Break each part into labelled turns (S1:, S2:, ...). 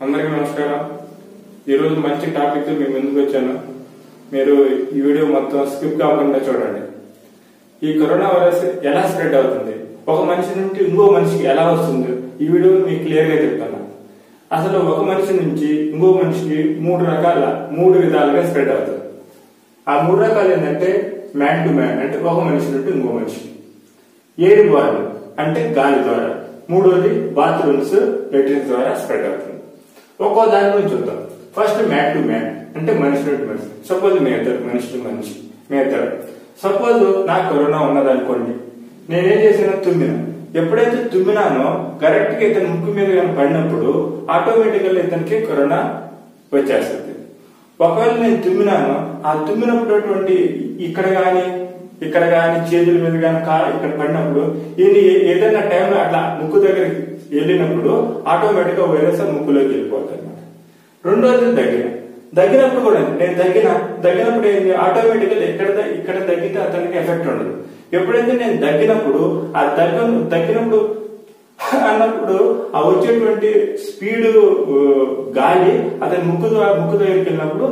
S1: అందరికీ నమస్కారం ఈరోజు మంచి టాపిక్ మీ ముందుకు వచ్చాను మీరు ఈ వీడియో మొత్తం స్కిప్ కాకుండా చూడండి ఈ కరోనా వైరస్ ఎలా స్ప్రెడ్ అవుతుంది ఒక మనిషి నుండి ఇంకో మనిషికి ఎలా వస్తుంది ఈ వీడియో మీకు క్లియర్ గా చెప్తాను అసలు ఒక మనిషి నుంచి ఇంకో మనిషికి మూడు రకాల మూడు విధాలుగా స్ప్రెడ్ అవుతుంది ఆ మూడు రకాలు ఏంటంటే మ్యాన్ టు మ్యాన్ అంటే ఒక మనిషి నుండి ఇంకో మనిషికి ఎయిర్ బార్న్ అంటే గాలి ద్వారా మూడోది బాత్రూమ్స్ లెట్రిన్స్ ద్వారా స్ప్రెడ్ అవుతుంది ఒక్కో దాని గురించి చూద్దాం ఫస్ట్ మ్యాన్ టు మ్యాన్ అంటే మనిషి నుండి మనిషి సపోజ్ మీ ఇద్దరు మనిషి టు మనిషి మీ ఇద్దరు సపోజ్ నాకు కరోనా ఉన్నదనుకోండి నేనేం చేసాను తుమ్మిన ఎప్పుడైతే తుమ్మినానో కరెక్ట్ గా ఇతని ముక్కు మీద కానీ పడినప్పుడు ఆటోమేటికల్ ఇతనికి కరోనా వచ్చేస్తుంది ఒకవేళ నేను తుమ్మినాను ఆ తుమ్మినప్పుడు ఇక్కడ గాని ఇక్కడ గాని చేతుల మీద గాని కా ఇక్కడ పడినప్పుడు ఇది ఏదైనా టైంలో అట్లా ముక్కు దగ్గరికి వెళ్ళినప్పుడు ఆటోమేటిక్ గా వైరస్ ఆ ముక్కులోకి వెళ్ళిపోతుంది అనమాట రెండోది దగ్గర దగ్గినప్పుడు కూడా నేను దగ్గిన దగ్గినప్పుడు ఏంటి ఆటోమేటిక్ గా ఎక్కడ ద- ఇక్కడ తగ్గితే అతనికి ఎఫెక్ట్ ఉండదు ఎప్పుడైతే నేను దగ్గినప్పుడు ఆ దగ్గ దగ్గినప్పుడు అన్నప్పుడు ఆ వచ్చేటువంటి స్పీడ్ గాలి అతని ముక్కు ద్వారా- ముక్కు దగ్గరికి వెళ్ళినప్పుడు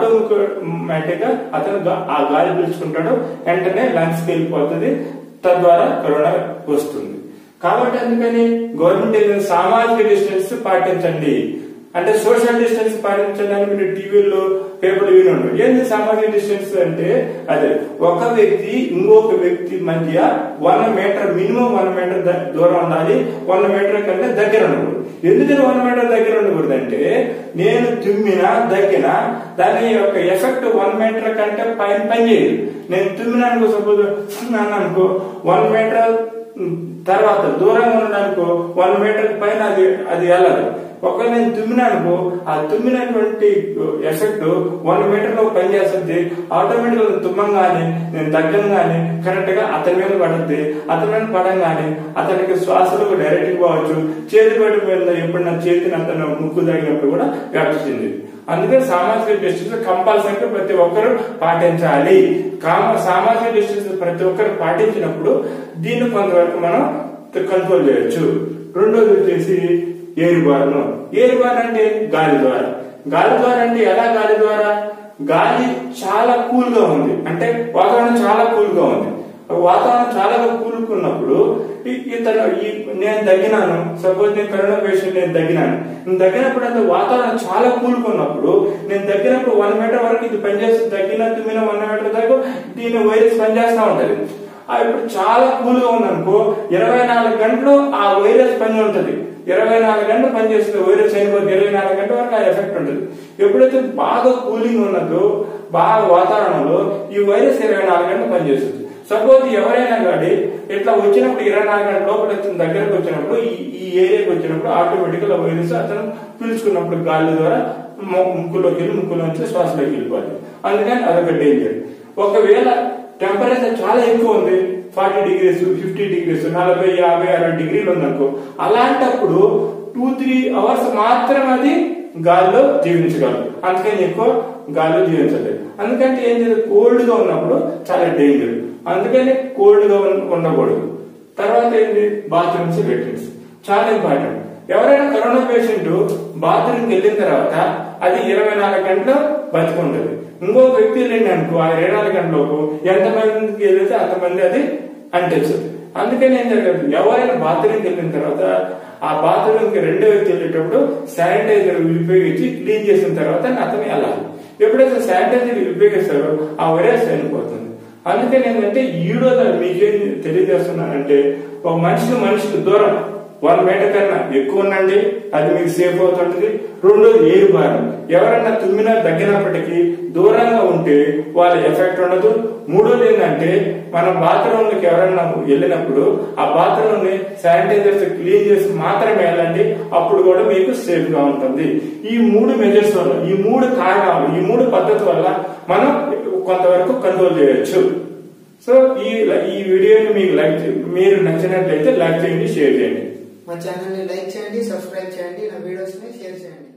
S1: ఆటోమేటిక్ గా అతను గా- ఆ గాలి పీల్చుకుంటాడు వెంటనే లంగ్స్ కి వెళ్ళిపోతుంది తద్వారా కరోనా వస్తుంది కాబట్టి అందుకని గవర్నమెంట్ ఏదైనా సామాజిక డిస్టెన్స్ పాటించండి అంటే సోషల్ డిస్టెన్స్ పాటించడానికి మీరు టీవీలో పేపర్లు విని ఉండరు ఏంది సామాజిక డిస్టెన్స్ అంటే అదే ఒక వ్యక్తి ఇంకొక వ్యక్తి మధ్య one metre minimum one metre ద- దూరం ఉండాలి వన్ మీటర్ కంటే దగ్గర ఉండకూడదు ఎందుకని వన్ మీటర్ దగ్గర ఉండకూడదు అంటే నేను తుమ్మినా దగ్గిన దాని యొక్క ఎఫెక్ట్ వన్ మీటర్ కంటే పైన పనిచేయదు నేను తుమ్మినా అనుకో సపోజ్ అనుకో వన్ మీటర్ తర్వాత దూరంగా ఉండడానికో వన్ మీటర్ పైన అది అది వెళ్ళదు ఒకవేళ నేను తుమ్మినానుకో ఆ తుమ్మినటువంటి ఎఫెక్ట్ వన్ మీటర్ లో పనిచేస్తుంది ఆటోమేటిక్ గా తుమ్మంగానే నేను దగ్గంగానే కరెక్ట్ గా అతని మీద పడుద్ది అతని మీద పడంగానే అతనికి శ్వాసలకు డైరెక్ట్ పోవచ్చు చేతి పెట్టి మీద ఎప్పుడైనా చేతిని అతను ముక్కు తగినప్పుడు కూడా వ్యాప్తి చెందింది అందుకే సామాజిక డిస్టెన్స్ కంపల్సరీగా ప్రతి ఒక్కరు పాటించాలి కామ సామాజిక డిస్టెన్స్ ప్రతి ఒక్కరు పాటించినప్పుడు దీన్ని కొంతవరకు మనం కంట్రోల్ చేయొచ్చు రెండోది వచ్చేసి ఎయిర్ బార్న్ ఎయిర్ బార్న్ అంటే గాలి ద్వారా గాలి ద్వారా అంటే ఎలా గాలి ద్వారా గాలి చాలా కూల్ గా ఉంది అంటే వాతావరణం చాలా కూల్ గా ఉంది వాతావరణం చాలా కూలుకున్నప్పుడు ఈ- ఇతను ఈ నేను తగ్గినాను సపోజ్ నేను కరోనా పేషెంట్ నేను తగ్గినాను నేను తగ్గినప్పుడు అంటే వాతావరణం చాలా కూలుకున్నప్పుడు నేను తగ్గినప్పుడు వన్ మీటర్ వరకు ఇది పనిచేస్తుంది తగ్గిన తుమ్మిన వన్ మీటర్ దాకా దీని వైరస్ పనిచేస్తూ ఉంటది ఆ ఇప్పుడు చాలా కూల్ గా ఉందనుకో ఇరవై నాలుగు గంటలు ఆ వైరస్ పని ఉంటది ఇరవై నాలుగు గంటలు పనిచేస్తుంది వైరస్ అయిపోతుంది ఇరవై నాలుగు గంటల వరకు ఆ ఎఫెక్ట్ ఉంటుంది ఎప్పుడైతే బాగా కూలింగ్ ఉన్నదో బాగా వాతావరణంలో ఈ వైరస్ ఇరవై నాలుగు గంటలు పనిచేస్తుంది సపోజ్ ఎవరైనా కానీ ఇట్లా వచ్చినప్పుడు ఇరవై నాలుగు గంటల లోపల వచ్చిన దగ్గరకు వచ్చినప్పుడు ఈ ఈ ఏరియాకి వచ్చినప్పుడు ఆటోమేటిక్ గా వైరస్ అతను పీల్చుకున్నప్పుడు గాలి ద్వారా ము- ముక్కులోకి వెళ్ళి ముక్కులోంచి శ్వాసలోకి వెళ్ళిపోతుంది అందుకని అదొక డేంజర్ ఒకవేళ టెంపరేచర్ చాలా ఎక్కువ ఉంది ఫార్టీ డిగ్రీస్ ఫిఫ్టీ డిగ్రీస్ నలభై యాభై అరవై డిగ్రీలు ఉందనుకో అలాంటప్పుడు టూ త్రీ అవర్స్ మాత్రం అది గాలిలో జీవించగలరు అందుకని ఎక్కువ గాలిలో జీవించలేదు అందుకంటే ఏం చేయాలి కోల్డ్ గా ఉన్నప్పుడు చాలా డేంజర్ అందుకని కోల్డ్ గా ఉన్- ఉండకూడదు తర్వాత ఏంటి బాత్రూమ్స్ లెట్రిన్స్ చాలా ఇంపార్టెంట్ ఎవరైనా కరోనా పేషెంట్ బాత్రూమ్కి వెళ్ళిన తర్వాత అది ఇరవై నాలుగు గంటలు బతుకుంటుంది ఇంకో వ్యక్తి వెళ్ళింది అనుకో ఆ ఇరవై నాలుగు గంటలకు ఎంతమందికి వెళ్తే అంతమంది అది అంటించదు అందుకని ఏం జరగదు ఎవరైనా బాత్రూమ్కి వెళ్ళిన తర్వాత ఆ బాత్రూమ్ కి రెండో వ్యక్తి వెళ్ళేటప్పుడు శానిటైజర్ ఉపయోగించి క్లీన్ చేసిన తర్వాత అతను వెళ్ళాలి ఎప్పుడైతే శానిటైజర్ ఉపయోగిస్తారో ఆ వైరస్ చనిపోతుంది అందుకని ఏంటంటే ఈ రోజు మీకేం తెలియజేస్తున్నానంటే ఒక మనిషికి మనిషికి దూరం వన్ మీటర్ కన్నా ఎక్కువ ఉండండి అది మీకు సేఫ్ అవుతుంటది రెండోది ఎయిర్ బారం ఎవరైనా తుమ్మినా తగ్గినప్పటికీ దూరంగా ఉంటే వాళ్ళ ఎఫెక్ట్ ఉండదు మూడోది ఏంటంటే మనం బాత్రూమ్ లోకి ఎవరైనా వెళ్ళినప్పుడు ఆ బాత్రూమ్ ని శానిటైజర్స్ క్లీన్ చేసి మాత్రమే వెళ్ళండి అప్పుడు కూడా మీకు సేఫ్ గా ఉంటుంది ఈ మూడు మెజర్స్ వల్ల ఈ మూడు కారణాలు ఈ మూడు పద్ధతి వల్ల మనం కొంతవరకు కంట్రోల్ చేయొచ్చు సో ఈ ఈ వీడియోని మీకు లైక్ చే- మీరు నచ్చినట్లయితే లైక్ చేయండి షేర్ చేయండి
S2: మా ఛానల్ ని లైక్ చేయండి సబ్స్క్రైబ్ చేయండి నా వీడియోస్ ని షేర్ చేయండి